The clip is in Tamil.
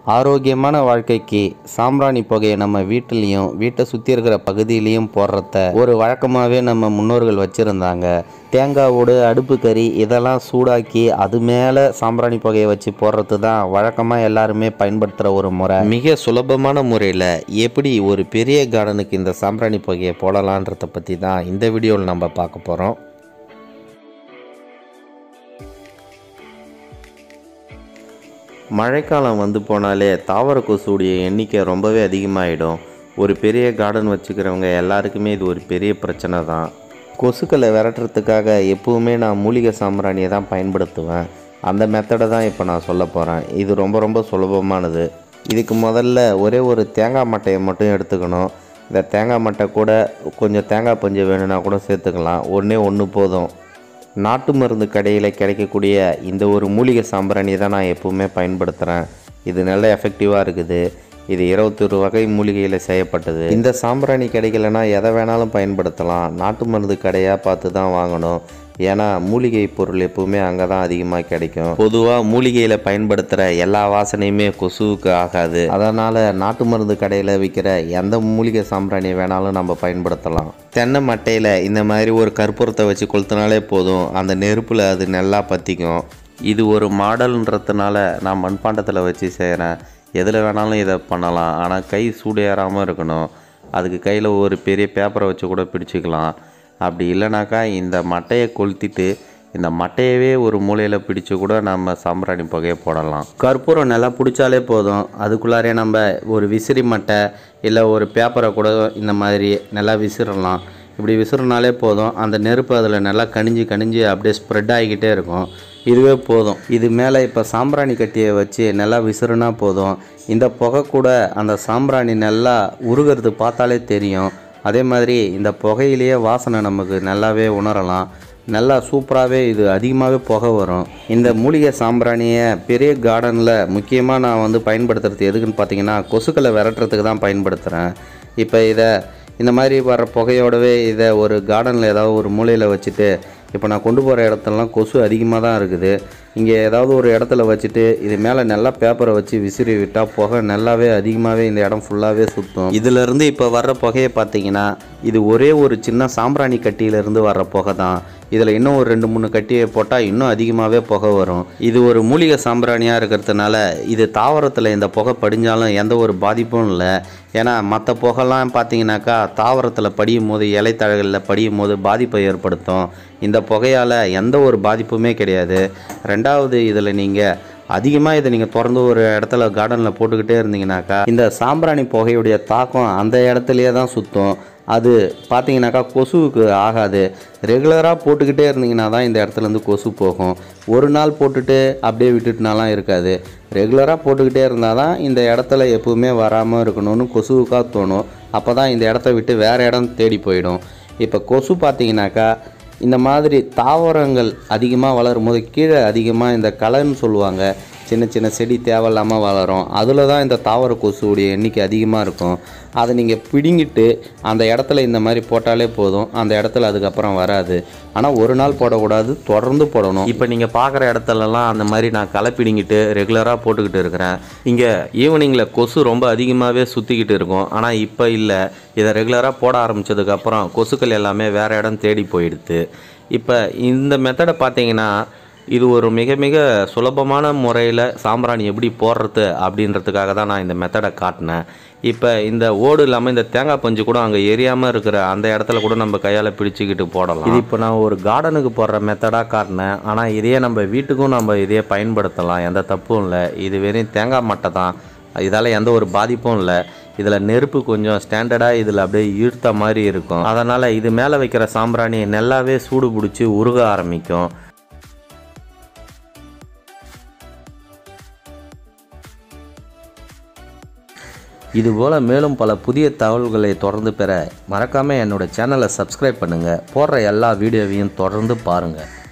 ஆரோக்கியமான வாழ்க்கைக்கு சாம்பிராணி புகையை நம்ம வீட்டிலையும் வீட்டை சுற்றி இருக்கிற பகுதியிலையும் போடுறத ஒரு வழக்கமாகவே நம்ம முன்னோர்கள் வச்சுருந்தாங்க தேங்காய் ஓடு அடுப்பு கறி இதெல்லாம் சூடாக்கி அது மேலே சாம்பிராணி புகையை வச்சு போடுறது தான் வழக்கமாக எல்லாருமே பயன்படுத்துகிற ஒரு முறை மிக சுலபமான முறையில் எப்படி ஒரு பெரிய கார்டனுக்கு இந்த சாம்பிராணி புகையை போடலான்றதை பற்றி தான் இந்த வீடியோவில் நம்ம பார்க்க போகிறோம் மழைக்காலம் வந்து போனாலே தாவர கொசுடைய எண்ணிக்கை ரொம்பவே அதிகமாகிடும் ஒரு பெரிய கார்டன் வச்சுக்கிறவங்க எல்லாருக்குமே இது ஒரு பெரிய பிரச்சனை தான் கொசுக்களை விரட்டுறதுக்காக எப்பவுமே நான் மூலிகை சாம்பிராணியை தான் பயன்படுத்துவேன் அந்த மெத்தடை தான் இப்போ நான் சொல்ல போகிறேன் இது ரொம்ப ரொம்ப சுலபமானது இதுக்கு முதல்ல ஒரே ஒரு தேங்காய் மட்டையை மட்டும் எடுத்துக்கணும் இந்த தேங்காய் மட்டை கூட கொஞ்சம் தேங்காய் பஞ்சு வேணும்னா கூட சேர்த்துக்கலாம் ஒன்றே ஒன்று போதும் நாட்டு மருந்து கடையில் கிடைக்கக்கூடிய இந்த ஒரு மூலிகை சாம்பிராணி தான் நான் எப்பவுமே பயன்படுத்துகிறேன் இது நல்ல எஃபெக்டிவாக இருக்குது இது இருபத்தொரு வகை மூலிகையில் செய்யப்பட்டது இந்த சாம்பிராணி கிடைக்கலனா எதை வேணாலும் பயன்படுத்தலாம் நாட்டு மருந்து கடையாக பார்த்து தான் வாங்கணும் ஏன்னா மூலிகை பொருள் எப்பவுமே அங்கே தான் அதிகமாக கிடைக்கும் பொதுவாக மூலிகையில் பயன்படுத்துகிற எல்லா வாசனையுமே கொசுவுக்கு ஆகாது அதனால் நாட்டு மருந்து கடையில் விற்கிற எந்த மூலிகை சாம்பிராணி வேணாலும் நம்ம பயன்படுத்தலாம் தென்னை மட்டையில் இந்த மாதிரி ஒரு கற்பூரத்தை வச்சு கொளுத்தினாலே போதும் அந்த நெருப்பில் அது நல்லா பற்றிக்கும் இது ஒரு மாடல்ன்றதுனால நான் மண்பாண்டத்தில் வச்சு செய்கிறேன் எதில் வேணாலும் இதை பண்ணலாம் ஆனால் கை சூடு ஏறாமல் இருக்கணும் அதுக்கு கையில் ஒரு பெரிய பேப்பரை வச்சு கூட பிடிச்சிக்கலாம் அப்படி இல்லைனாக்கா இந்த மட்டையை கொளுத்திட்டு இந்த மட்டையவே ஒரு மூலையில் பிடிச்சு கூட நம்ம சாம்பிராணி புகையை போடலாம் கற்பூரம் நல்லா பிடிச்சாலே போதும் அதுக்குள்ளாரே நம்ம ஒரு விசிறி மட்டை இல்லை ஒரு பேப்பரை கூட இந்த மாதிரி நல்லா விசிறலாம் இப்படி விசிறினாலே போதும் அந்த நெருப்பு அதில் நல்லா கனிஞ்சு கனிஞ்சு அப்படியே ஸ்ப்ரெட் ஆகிக்கிட்டே இருக்கும் இதுவே போதும் இது மேலே இப்போ சாம்பிராணி கட்டியை வச்சு நல்லா விசிறுனா போதும் இந்த புகை கூட அந்த சாம்பிராணி நல்லா உருகிறது பார்த்தாலே தெரியும் அதே மாதிரி இந்த புகையிலேயே வாசனை நமக்கு நல்லாவே உணரலாம் நல்லா சூப்பராகவே இது அதிகமாகவே புகை வரும் இந்த மூலிகை சாம்பிராணியை பெரிய கார்டனில் முக்கியமாக நான் வந்து பயன்படுத்துறது எதுக்குன்னு பார்த்தீங்கன்னா கொசுக்களை விரட்டுறதுக்கு தான் பயன்படுத்துகிறேன் இப்போ இதை இந்த மாதிரி வர புகையோடவே இதை ஒரு கார்டனில் ஏதாவது ஒரு மூலையில் வச்சுட்டு இப்போ நான் கொண்டு போகிற இடத்துலலாம் கொசு அதிகமாக தான் இருக்குது இங்கே ஏதாவது ஒரு இடத்துல வச்சுட்டு இது மேலே நல்லா பேப்பரை வச்சு விசிறி விட்டால் புகை நல்லாவே அதிகமாகவே இந்த இடம் ஃபுல்லாகவே சுற்றும் இதிலிருந்து இப்போ வர்ற புகையை பார்த்தீங்கன்னா இது ஒரே ஒரு சின்ன சாம்பிராணி கட்டியிலேருந்து வர்ற புகை தான் இதில் இன்னும் ஒரு ரெண்டு மூணு கட்டியை போட்டால் இன்னும் அதிகமாகவே புகை வரும் இது ஒரு மூலிகை சாம்பிராணியாக இருக்கிறதுனால இது தாவரத்தில் இந்த புகை படிஞ்சாலும் எந்த ஒரு பாதிப்பும் இல்லை ஏன்னா மற்ற புகைலாம் பார்த்தீங்கன்னாக்கா தாவரத்தில் படியும் போது இலைத்தழகளில் படியும் போது பாதிப்பை ஏற்படுத்தும் இந்த புகையால் எந்த ஒரு பாதிப்புமே கிடையாது ரெண்டாவது இதில் நீங்கள் அதிகமாக இதை நீங்கள் திறந்து ஒரு இடத்துல கார்டனில் போட்டுக்கிட்டே இருந்தீங்கன்னாக்கா இந்த சாம்பிராணி புகையுடைய தாக்கம் அந்த இடத்துலையே தான் சுற்றும் அது பார்த்தீங்கன்னாக்கா கொசுவுக்கு ஆகாது ரெகுலராக போட்டுக்கிட்டே இருந்தீங்கன்னா தான் இந்த இடத்துலேருந்து கொசு போகும் ஒரு நாள் போட்டுட்டு அப்படியே விட்டுட்டுனாலாம் இருக்காது ரெகுலராக போட்டுக்கிட்டே இருந்தால் தான் இந்த இடத்துல எப்பவுமே வராமல் இருக்கணும்னு கொசுவுக்காக தோணும் அப்போ தான் இந்த இடத்த விட்டு வேறு இடம் தேடி போயிடும் இப்போ கொசு பார்த்தீங்கன்னாக்கா இந்த மாதிரி தாவரங்கள் அதிகமாக வளரும் போது கீழே அதிகமாக இந்த களைன்னு சொல்லுவாங்க சின்ன சின்ன செடி தேவையில்லாமல் வளரும் அதில் தான் இந்த தாவர கொசுவுடைய எண்ணிக்கை அதிகமாக இருக்கும் அதை நீங்கள் பிடுங்கிட்டு அந்த இடத்துல இந்த மாதிரி போட்டாலே போதும் அந்த இடத்துல அதுக்கப்புறம் வராது ஆனால் ஒரு நாள் போடக்கூடாது தொடர்ந்து போடணும் இப்போ நீங்கள் பார்க்குற இடத்துலலாம் அந்த மாதிரி நான் களை பிடுங்கிட்டு ரெகுலராக போட்டுக்கிட்டு இருக்கிறேன் இங்கே ஈவினிங்கில் கொசு ரொம்ப அதிகமாகவே சுற்றிக்கிட்டு இருக்கும் ஆனால் இப்போ இல்லை இதை ரெகுலராக போட ஆரம்பித்ததுக்கப்புறம் கொசுக்கள் எல்லாமே வேறு இடம் தேடி போயிடுது இப்போ இந்த மெத்தடை பார்த்தீங்கன்னா இது ஒரு மிக மிக சுலபமான முறையில் சாம்பிராணி எப்படி போடுறது அப்படின்றதுக்காக தான் நான் இந்த மெத்தடை காட்டினேன் இப்போ இந்த ஓடு இல்லாமல் இந்த தேங்காய் பஞ்சு கூட அங்கே எரியாமல் இருக்கிற அந்த இடத்துல கூட நம்ம கையால் பிடிச்சிக்கிட்டு போடலாம் இது இப்போ நான் ஒரு கார்டனுக்கு போடுற மெத்தடாக காட்டினேன் ஆனால் இதையே நம்ம வீட்டுக்கும் நம்ம இதையே பயன்படுத்தலாம் எந்த தப்பும் இல்லை இது வெறும் தேங்காய் மட்டை தான் இதால் எந்த ஒரு பாதிப்பும் இல்லை இதில் நெருப்பு கொஞ்சம் ஸ்டாண்டர்டாக இதில் அப்படியே ஈர்த்த மாதிரி இருக்கும் அதனால் இது மேலே வைக்கிற சாம்பிராணி நல்லாவே சூடு பிடிச்சி உருக ஆரம்பிக்கும் இதுபோல் மேலும் பல புதிய தகவல்களை தொடர்ந்து பெற மறக்காமல் என்னோட சேனலை சப்ஸ்கிரைப் பண்ணுங்கள் போடுற எல்லா வீடியோவையும் தொடர்ந்து பாருங்கள்